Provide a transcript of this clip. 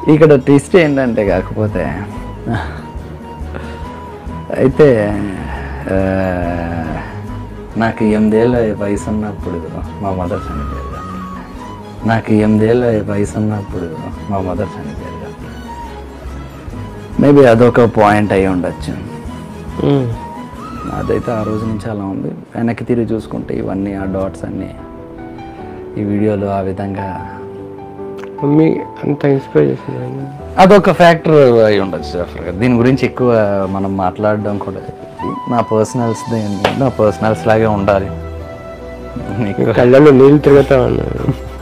ఇక్కడ ట్విస్ట్ ఏంటంటే కాకపోతే అయితే ఆ, నాకు ఎనిమిదేళ్ళ వయసు ఉన్నప్పుడు మా మదర్ చనిపోయారు నాకు ఎనిమిదేళ్ళ వయసు ఉన్నప్పుడు మా మదర్ చనిపోయారు మేబీ అదొక పాయింట్ అయి ఉండొచ్చు ఉమ్. అదైతే ఆ రోజు నుంచి అలా ఉంది వెనక్కి తిరిగి చూసుకుంటే ఇవన్నీ ఆ డాట్స్ అన్నీ ఈ వీడియోలు ఆ విధంగా మమ్మీ అంత ఇన్స్పైర్ చేసింది అదొక ఫ్యాక్టర్ అయి ఉండొచ్చు జాఫర్ గారు దీని గురించి ఎక్కువ మనం మాట్లాడడం కూడా ఇది నా పర్సనల్స్ నా పర్సనల్స్ లాగే ఉండాలి మీకు కళ్ళలో నీళ్ళు తిరుగుతా ఉన్నాయి